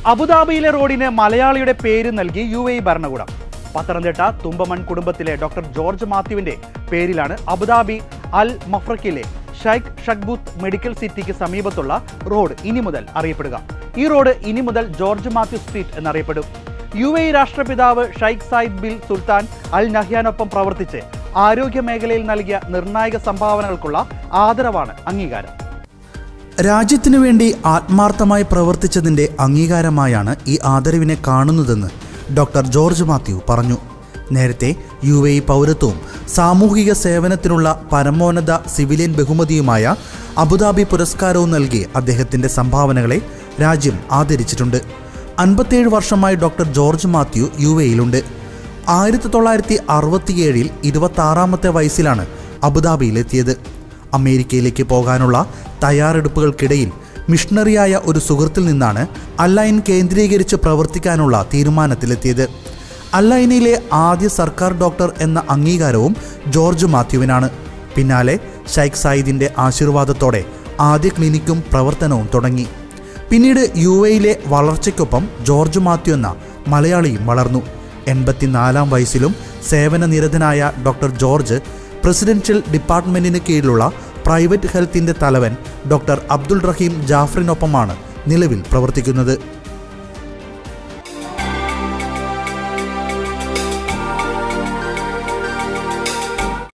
അബുദാബിയിലെ റോഡിന് മലയാളിയുടെ പേര് നൽകി യു എ ഭരണകൂടം പത്തനംതിട്ട തുമ്പമൺ കുടുംബത്തിലെ ഡോക്ടർ ജോർജ് മാത്യുവിന്റെ പേരിലാണ് അബുദാബി അൽ മഫ്രക്കിലെ ഷൈഖ് ഷക്ബൂത്ത് മെഡിക്കൽ സിറ്റിക്ക് സമീപത്തുള്ള റോഡ് ഇനി മുതൽ അറിയപ്പെടുക ഈ റോഡ് ഇനി മുതൽ ജോർജ് മാത്യു സ്ട്രീറ്റ് എന്നറിയപ്പെടും യു എ രാഷ്ട്രപിതാവ് Sheikh Zayed bin Sultan Al നഹ്യാനൊപ്പം പ്രവർത്തിച്ച് ആരോഗ്യ മേഖലയിൽ നൽകിയ നിർണായക സംഭാവനകൾക്കുള്ള ആദരവാണ് അംഗീകാരം രാജ്യത്തിനു വേണ്ടി ആത്മാർത്ഥമായി പ്രവർത്തിച്ചതിന്റെ അംഗീകാരമായാണ് ഈ ആദരവിനെ കാണുന്നതെന്ന് ഡോക്ടർ ജോർജ് മാത്യു പറഞ്ഞു നേരത്തെ യു എ പൗരത്വവും സാമൂഹിക സേവനത്തിനുള്ള പരമോന്നത സിവിലിയൻ ബഹുമതിയുമായ അബുദാബി പുരസ്കാരവും നൽകി അദ്ദേഹത്തിന്റെ സംഭാവനകളെ രാജ്യം ആദരിച്ചിട്ടുണ്ട് അൻപത്തേഴ് വർഷമായി ഡോക്ടർ ജോർജ് മാത്യു യു എയിലുണ്ട് ആയിരത്തി തൊള്ളായിരത്തി അറുപത്തിയേഴിൽ ഇരുപത്താറാമത്തെ വയസ്സിലാണ് അബുദാബിയിലെത്തിയത് അമേരിക്കയിലേക്ക് പോകാനുള്ള തയ്യാറെടുപ്പുകൾക്കിടയിൽ മിഷണറിയായ ഒരു സുഹൃത്തിൽ നിന്നാണ് അല്ലൈൻ കേന്ദ്രീകരിച്ച് പ്രവർത്തിക്കാനുള്ള തീരുമാനത്തിലെത്തിയത് അല്ലൈനിലെ ആദ്യ സർക്കാർ ഡോക്ടർ എന്ന അംഗീകാരവും ജോർജ് മാത്യുവിനാണ് പിന്നാലെ ഷൈഖ് സായിദിന്റെ ആശീർവാദത്തോടെ ആദ്യ ക്ലിനിക്കും പ്രവർത്തനവും തുടങ്ങി പിന്നീട് യു എയിലെ വളർച്ചയ്ക്കൊപ്പം ജോർജ് മാത്യു എന്ന മലയാളിയും വളർന്നു എൺപത്തിനാലാം വയസ്സിലും സേവനനിരതനായ ഡോക്ടർ ജോർജ് പ്രസിഡൻഷ്യൽ ഡിപ്പാർട്ട്മെന്റിന് കീഴിലുള്ള പ്രൈവറ്റ് ഹെൽത്തിന്റെ തലവൻ ഡോക്ടർ അബ്ദുൾ റഹീം ജാഫറിനൊപ്പമാണ് നിലവിൽ പ്രവർത്തിക്കുന്നത്